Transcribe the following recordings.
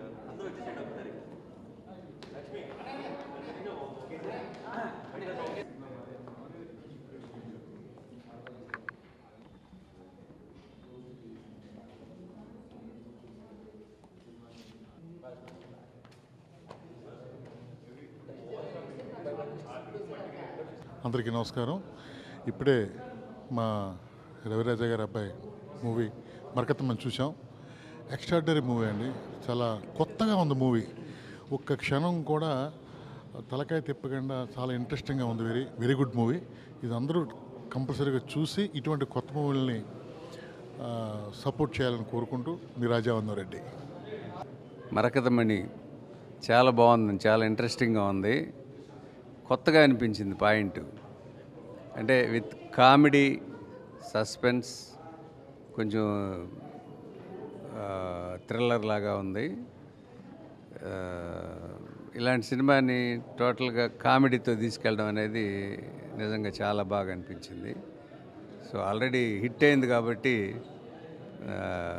అందరికీ నమస్కారం ఇప్పుడే మా రవిరాజ గారి అబ్బాయి మూవీ మరకత్తమ్మని చూసాం ఎక్స్ట్రాడనరీ మూవీ అండి చాలా కొత్తగా ఉంది మూవీ ఒక్క క్షణం కూడా తలకాయ తిప్పకుండా చాలా ఇంట్రెస్టింగ్గా ఉంది వెరీ వెరీ గుడ్ మూవీ ఇది అందరూ కంపల్సరీగా చూసి ఇటువంటి కొత్త మూవీలని సపోర్ట్ చేయాలని కోరుకుంటూ మీ రాజావందం రెడ్డి మరకతమణి చాలా బాగుంది చాలా ఇంట్రెస్టింగ్గా ఉంది కొత్తగా అనిపించింది పాయింట్ అంటే విత్ కామెడీ సస్పెన్స్ కొంచెం థ్రిల్లర్ లాగా ఉంది ఆ, ఇలాంటి సినిమాని టోటల్గా కామెడీతో తీసుకెళ్ళడం అనేది నిజంగా చాలా బాగా అనిపించింది సో ఆల్రెడీ హిట్ అయింది కాబట్టి ఆ,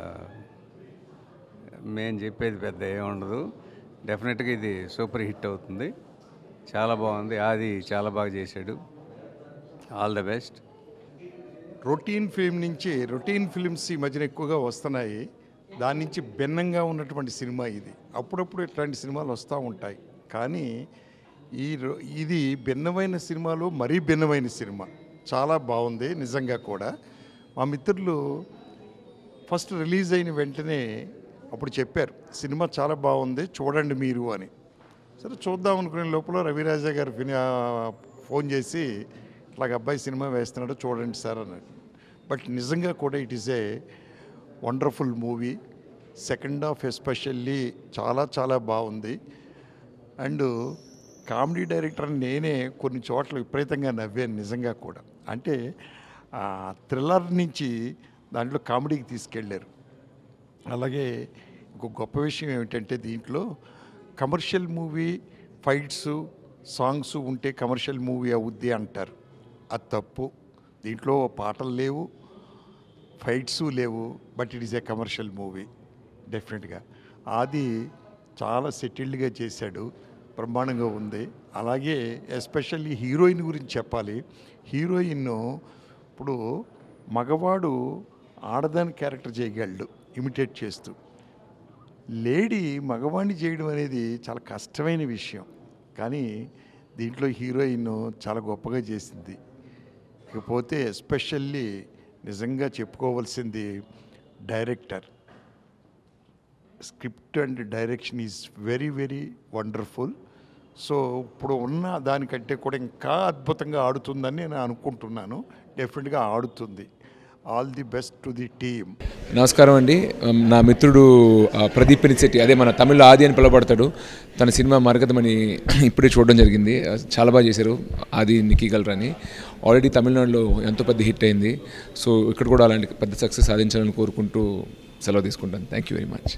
మేము చెప్పేది పెద్ద ఏముండదు డెఫినెట్గా ఇది సూపర్ హిట్ అవుతుంది చాలా బాగుంది ఆది చాలా బాగా చేశాడు all the best routine film నుంచి రొటీన్ ఫిల్మ్స్ ఈ మధ్యన ఎక్కువగా వస్తున్నాయి దాని నుంచి భిన్నంగా ఉన్నటువంటి సినిమా ఇది అప్పుడప్పుడు ఇట్లాంటి సినిమాలు వస్తూ ఉంటాయి కానీ ఈ రొ- ఇది భిన్నమైన సినిమాలు మరీ భిన్నమైన సినిమా చాలా బాగుంది నిజంగా కూడా మా మిత్రులు ఫస్ట్ రిలీజ్ అయిన వెంటనే అప్పుడు చెప్పారు సినిమా చాలా బాగుంది చూడండి మీరు అని సరే చూద్దాం అనుకునే లోపల రవిరాజా గారు విని ఆ, ఫోన్ చేసి ఇట్లాగ అబ్బాయి సినిమా వేస్తున్నాడు చూడండి సార్ అన్నాడు బట్ నిజంగా కూడా it is a wonderful movie second half especially చాలా చాలా బాగుంది అండ్ కామెడీ డైరెక్టర్ నేనే కొన్ని చోట్ల విపరీతంగా నవ్వాను నిజంగా కూడా అంటే ఆ థ్రిల్లర్ నుంచి దాంట్లో కామెడీకి తీసుకెళ్ళారు అలాగే ఇంకో గొప్ప విషయం ఏమిటంటే దీంట్లో కమర్షియల్ మూవీ ఫైట్స్ సాంగ్స్ ఉంటే కమర్షియల్ మూవీ అవుద్ది అంటారు అది తప్పు దీంట్లో పాటలు లేవు ఫైట్స్ లేవు but it is a commercial movie డెఫినెట్గా ఆది చాలా సెటిల్డ్గా చేశాడు బ్రహ్మాండంగా ఉంది అలాగే ఎస్పెషల్లీ హీరోయిన్ గురించి చెప్పాలి హీరోయిన్ ఇప్పుడు మగవాడు ఆడదాని క్యారెక్టర్ చేయగలడు ఇమిటేట్ చేస్తూ లేడీ మగవాణ్ణి చేయడం అనేది చాలా కష్టమైన విషయం కానీ దీంట్లో హీరోయిన్ చాలా గొప్పగా చేసింది ఇకపోతే ఎస్పెషల్లీ నిజంగా చెప్పుకోవాల్సింది director script and direction is very very wonderful so ఇప్పుడు ఉన్న దానికంటే కూడా ఇంకా అద్భుతంగా ఆడుతుందని నేను అనుకుంటున్నాను డెఫినెట్గా ఆడుతుంది all the best to the team నమస్కారం అండి ఉమ్, నా మిత్రుడు ఆ, ప్రదీప్ పెనిశెట్టి అదే మన తమిళ ఆది అని పిలవబడతాడు తన సినిమా మరకతమని ఇప్పుడే చూడడం జరిగింది ఆ, చాలా బాగా చేశారు ఆది నిక్కీ గల్రని ఆల్రెడీ తమిళనాడులో ఎంతో పెద్ద హిట్ అయింది సో ఇక్కడ కూడా అలాంటి పెద్ద సక్సెస్ సాధించాలని కోరుకుంటూ సెలవు తీసుకుంటాను థ్యాంక్ యూ వెరీ మచ్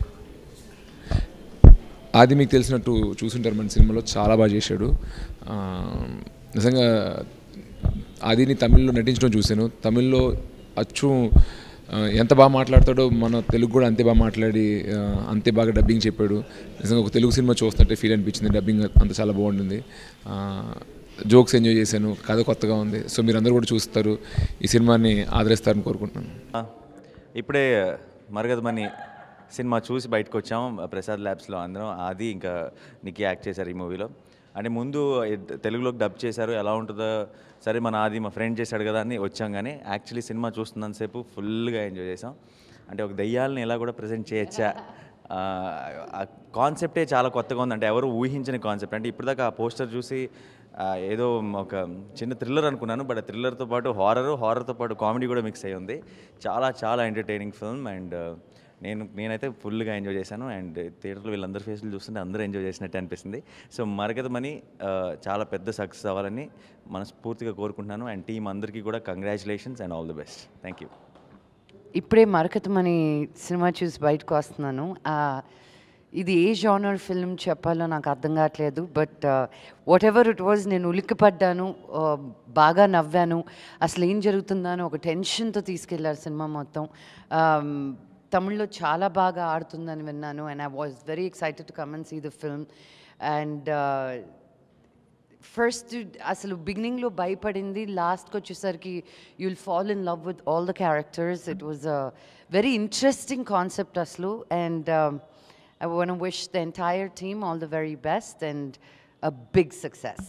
ఆది మీకు తెలిసినట్టు చూసుంటారు మన సినిమాలో చాలా బాగా చేశాడు ఆ, నిజంగా ఆదిని తమిళ్లో నటించడం చూశాను తమిళ్లో అచ్చు ఆ, ఎంత బాగా మాట్లాడతాడో మన తెలుగు కూడా అంతే బాగా మాట్లాడి ఆ, అంతే బాగా డబ్బింగ్ చెప్పాడు నిజంగా ఒక తెలుగు సినిమా చూస్తుంటే ఫీల్ అనిపించింది డబ్బింగ్ అంత చాలా బాగుంటుంది జోక్స్ ఎంజాయ్ చేశాను కథ కొత్తగా ఉంది సో మీరు అందరూ కూడా చూస్తారు ఈ సినిమాని ఆదరిస్తారని కోరుకుంటున్నాను ఇప్పుడే మరగదమని సినిమా చూసి బయటకు వచ్చాం ప్రసాద్ ల్యాబ్స్లో అందరం అది ఇంకా నీకు యాక్ట్ చేశారు ఈ మూవీలో అంటే ముందు ఇద్- తెలుగులోకి డబ్ చేశారు ఎలా ఉంటుందో సరే మన ఆది మా ఫ్రెండ్ చేశాడు కదా అని వచ్చాం కానీ యాక్చువల్లీ సినిమా చూస్తున్నంతసేపు ఫుల్గా ఎంజాయ్ చేసాం అంటే ఒక దయ్యాలని ఎలా కూడా ప్రజెంట్ చేయొచ్చా ఆ, ఆ కాన్సెప్టే చాలా కొత్తగా ఉంది అంటే ఎవరు ఊహించని కాన్సెప్ట్ అంటే ఇప్పటిదాకా ఆ పోస్టర్ చూసి ఆ, ఏదో ఒక చిన్న థ్రిల్లర్ అనుకున్నాను బట్ ఆ థ్రిల్లర్తో పాటు హారర్ హారర్తో పాటు కామెడీ కూడా మిక్స్ అయ్యి ఉంది చాలా చాలా ఎంటర్టైనింగ్ ఫిల్మ్ అండ్ నేను నేనైతే ఫుల్గా ఎంజాయ్ చేశాను అండ్ థియేటర్లో వీళ్ళందరి ఫేస్లు చూస్తుంటే అందరూ ఎంజాయ్ చేసినట్టు అనిపిస్తుంది సో మరగతమని ఆ, చాలా పెద్ద సక్సెస్ అవ్వాలని మనస్ఫూర్తిగా కోరుకుంటున్నాను అండ్ టీం అందరికీ కూడా congratulations and all the best thank you ఇప్పుడే మరకతమని సినిమా చూసి బయటకు వస్తున్నాను ఆ, ఇది ఏ జానర్ ఫిల్మ్ చెప్పాలో నాకు అర్థం కావట్లేదు but whatever it was నేను ఉలిక్కిపడ్డాను ఆ, బాగా నవ్వాను అసలు ఏం జరుగుతుందా అని ఒక టెన్షన్తో తీసుకెళ్లారు సినిమా మొత్తం తమిళ్లో చాలా బాగా ఆడుతుందని విన్నాను and I was very excited to come and see the film and first అసలు బిగినింగ్లో భయపడింది లాస్ట్కి వచ్చేసరికి you'll fall in love with all the characters it was a very interesting concept అసలు and I want wish the entire team all the very best and a big success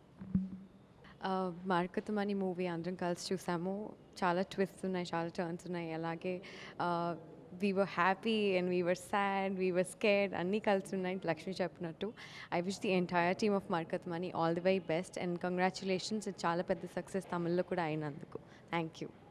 Marakathamani movie అందరం కలిసి చూసాము చాలా ట్విస్ట్ ఉన్నాయి చాలా turns ఉన్నాయి అలాగే we were happy and we were sad we were scared అన్నీ కలిసి ఉన్నాయి లక్ష్మి చెప్పినట్టు I wish the entire team of Marakathamani all the very best and congratulations ఇది చాలా పెద్ద సక్సెస్ తమిళ్లో కూడా అయినందుకు థ్యాంక్ యూ